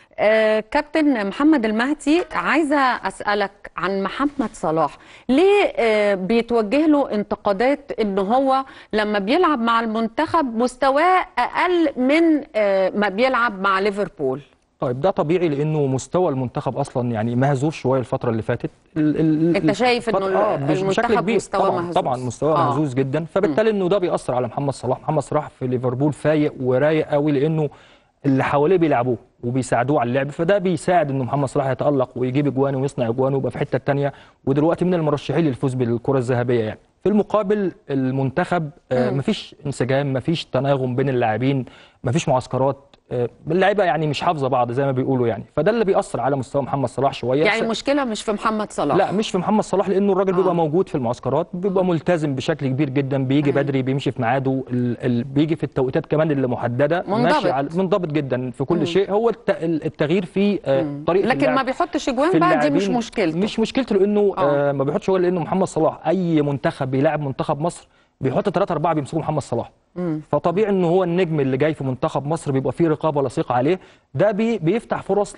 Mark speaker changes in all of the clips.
Speaker 1: آه كابتن محمد المهدي عايزه اسالك عن محمد صلاح ليه آه بيتوجه له انتقادات ان هو لما بيلعب مع المنتخب مستواه اقل من آه ما بيلعب مع ليفربول
Speaker 2: طيب ده طبيعي لانه مستوى المنتخب اصلا يعني مهزوز شويه الفتره اللي فاتت ال ال
Speaker 1: انت شايف انه
Speaker 2: الفترة- آه بش- بشكل
Speaker 1: المنتخب
Speaker 2: كبير
Speaker 1: مستواه
Speaker 2: طبعا
Speaker 1: مهزوز
Speaker 2: طبعا مستواه
Speaker 1: آه.
Speaker 2: مهزوز جدا فبالتالي انه ده بيأثر على محمد صلاح محمد صلاح في ليفربول فايق ورايق قوي لانه اللي حواليه بيلعبوه وبيساعدوه على اللعب فده بيساعد انه محمد صلاح يتألق ويجيب اجوان ويصنع اجوان ويبقى في حته تانية ودلوقتي من المرشحين للفوز بالكره الذهبيه يعني في المقابل المنتخب آه مفيش انسجام مفيش تناغم بين اللاعبين مفيش معسكرات آه، اللعيبه يعني مش حافظه بعض زي ما بيقولوا يعني فده اللي بيأثر على مستوى محمد صلاح شويه
Speaker 1: يعني
Speaker 2: س-
Speaker 1: المشكله مش في محمد صلاح
Speaker 2: لا مش في محمد صلاح لانه الراجل
Speaker 1: آه.
Speaker 2: بيبقى موجود في المعسكرات بيبقى ملتزم بشكل كبير جدا بيجي
Speaker 1: أيوة.
Speaker 2: بدري بيمشي في ميعاده ال... ال... بيجي في التوقيتات كمان اللي محدده
Speaker 1: منضبط.
Speaker 2: ماشي على منضبط جدا في كل شيء هو الت... التغيير في آه، طريقه
Speaker 1: لكن
Speaker 2: اللعب.
Speaker 1: ما بيحطش
Speaker 2: في
Speaker 1: اجوان بقى دي مش
Speaker 2: اللاعبين.
Speaker 1: مشكلته
Speaker 2: مش مشكلته لانه
Speaker 1: آه.
Speaker 2: آه ما بيحطش هو لانه محمد صلاح اي منتخب بيلاعب منتخب مصر بيحط ثلاثة أربعة بيمسكوا محمد صلاح فطبيعي إن هو النجم اللي جاي في منتخب مصر بيبقى فيه رقابة لصيقة عليه ده بي بيفتح فرص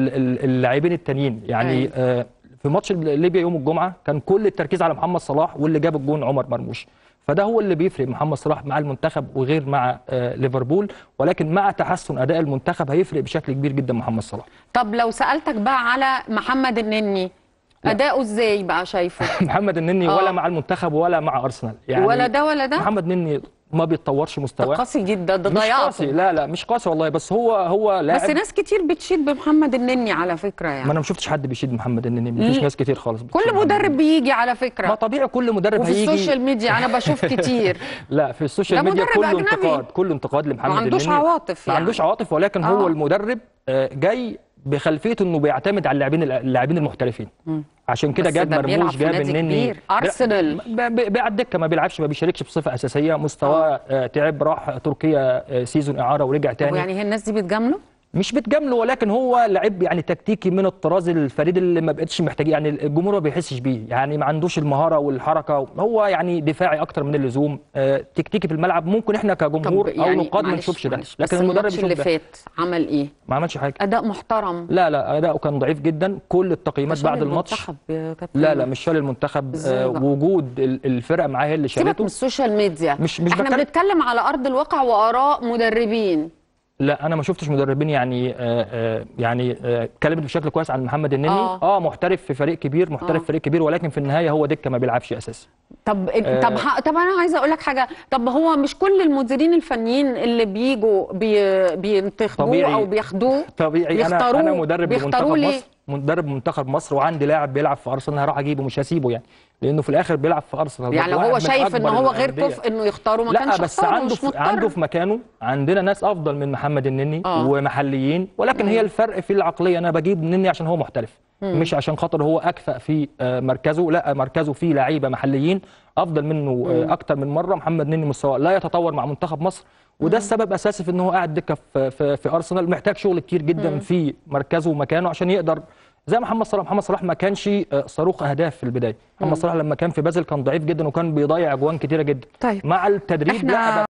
Speaker 2: للاعبين التانيين يعني
Speaker 1: أيوة.
Speaker 2: آه في ماتش ليبيا يوم الجمعة كان كل التركيز على محمد صلاح واللي جاب الجون عمر مرموش فده هو اللي بيفرق محمد صلاح مع المنتخب وغير مع آه ليفربول ولكن مع تحسن أداء المنتخب هيفرق بشكل كبير جدا محمد صلاح
Speaker 1: طب لو سالتك بقى على محمد النني اداؤه ازاي بقى شايفه
Speaker 2: محمد النني
Speaker 1: آه.
Speaker 2: ولا مع المنتخب ولا مع ارسنال يعني
Speaker 1: ولا ده ولا ده
Speaker 2: محمد النني ما بيتطورش
Speaker 1: ده
Speaker 2: مستواه
Speaker 1: قاسي جدا ده
Speaker 2: مش
Speaker 1: ضياع
Speaker 2: قاسي لا لا مش قاسي والله بس هو هو لاعب
Speaker 1: بس ناس كتير بتشيد بمحمد النني على فكره
Speaker 2: ما
Speaker 1: يعني
Speaker 2: انا ما شفتش حد بيشيد محمد النني مفيش
Speaker 1: ليه؟
Speaker 2: ناس كتير خالص بتشيد
Speaker 1: كل
Speaker 2: محمد
Speaker 1: مدرب
Speaker 2: النني.
Speaker 1: بيجي على
Speaker 2: ما
Speaker 1: فكره
Speaker 2: طبيعي كل مدرب
Speaker 1: وفي
Speaker 2: هيجي
Speaker 1: السوشيال ميديا انا بشوف كتير
Speaker 2: لا في السوشيال
Speaker 1: ده
Speaker 2: ميديا
Speaker 1: مدرب
Speaker 2: كله
Speaker 1: أجنبي.
Speaker 2: انتقاد كله انتقاد لمحمد
Speaker 1: ما عندوش
Speaker 2: النني.
Speaker 1: عواطف
Speaker 2: ما
Speaker 1: يعني.
Speaker 2: عندوش عواطف ولكن هو
Speaker 1: آه.
Speaker 2: المدرب آه، جاي بخلفيه انه بيعتمد على اللاعبين اللاعبين المحترفين عشان كده
Speaker 1: بس
Speaker 2: جاب
Speaker 1: ده بيلعب
Speaker 2: مرموش
Speaker 1: في
Speaker 2: جاب
Speaker 1: نادي
Speaker 2: النني
Speaker 1: كبير. أرسنال.
Speaker 2: ب- ب- بيقعد دكه ما بيلعبش ما بيشاركش بصفه اساسيه مستواه آه، تعب راح تركيا آه، سيزون اعاره ورجع
Speaker 1: طب
Speaker 2: تاني
Speaker 1: يعني هي الناس دي بتجامله
Speaker 2: مش بتجامله ولكن هو لعيب يعني تكتيكي من الطراز الفريد اللي ما بقتش محتاجين يعني الجمهور ما بيحسش بيه يعني ما عندوش المهاره والحركه هو يعني دفاعي اكتر من اللزوم آه، تكتيكي في الملعب ممكن احنا كجمهور او نقاد ما
Speaker 1: معلش-
Speaker 2: نشوفش ده
Speaker 1: معلش،
Speaker 2: لكن
Speaker 1: بس
Speaker 2: المدرب
Speaker 1: الماتش اللي
Speaker 2: يشوف ده
Speaker 1: فات عمل ايه
Speaker 2: ما عملش حاجه
Speaker 1: اداء محترم
Speaker 2: لا لا اداؤه كان ضعيف جدا كل التقييمات
Speaker 1: عشان
Speaker 2: بعد الماتش
Speaker 1: المنتخب يا كابتن
Speaker 2: لا لا مش شال المنتخب
Speaker 1: إزاي
Speaker 2: آه،
Speaker 1: بقى؟
Speaker 2: وجود ال- الفرق معاه هي اللي
Speaker 1: سيبك من
Speaker 2: شالته
Speaker 1: السوشيال ميديا
Speaker 2: مش- مش
Speaker 1: احنا
Speaker 2: بتكلم-
Speaker 1: بنتكلم على ارض الواقع واراء مدربين
Speaker 2: لا انا ما شفتش مدربين يعني آه آه يعني آه اتكلمت بشكل كويس عن محمد النني
Speaker 1: آه.
Speaker 2: اه, محترف في فريق كبير محترف
Speaker 1: آه.
Speaker 2: في فريق كبير ولكن في النهايه هو دكه ما بيلعبش اساسي
Speaker 1: طب طب ه- طب انا عايزه اقول لك حاجه طب هو مش كل المديرين الفنيين اللي بيجوا بي بينتخبوه
Speaker 2: طبيعي.
Speaker 1: او بياخدوه
Speaker 2: طبيعي انا
Speaker 1: بيختاروه-
Speaker 2: انا مدرب
Speaker 1: بيختاروه
Speaker 2: لمنتخب
Speaker 1: ليه؟
Speaker 2: مصر مدرب منتخب مصر وعندي لاعب بيلعب في ارسنال هروح اجيبه مش هسيبه يعني لانه في الاخر بيلعب في ارسنال
Speaker 1: يعني لو
Speaker 2: واحد
Speaker 1: هو
Speaker 2: من
Speaker 1: شايف ان
Speaker 2: أكبر
Speaker 1: هو غير
Speaker 2: الأندية.
Speaker 1: كفء انه يختاره ما
Speaker 2: لا
Speaker 1: كانش
Speaker 2: بس
Speaker 1: اختاره
Speaker 2: عنده
Speaker 1: مش
Speaker 2: في
Speaker 1: مضطر
Speaker 2: عنده في مكانه عندنا ناس افضل من محمد النني
Speaker 1: آه.
Speaker 2: ومحليين ولكن هي الفرق في العقليه انا بجيب النني عشان هو محترف مش عشان خاطر هو اكفأ في آه، مركزه لا مركزه فيه لعيبه محليين افضل منه آه، اكتر من مره محمد نني مستواه لا يتطور مع منتخب مصر وده السبب اساسي في ان هو قاعد دكه في, في, في ارسنال محتاج شغل كتير جدا في مركزه ومكانه عشان يقدر زي محمد صلاح محمد صلاح ما كانش آه، صاروخ اهداف في البدايه محمد صلاح لما كان في بازل كان ضعيف جدا وكان بيضيع اجوان كتيره جدا
Speaker 1: طيب.
Speaker 2: مع التدريب
Speaker 1: إحنا
Speaker 2: لا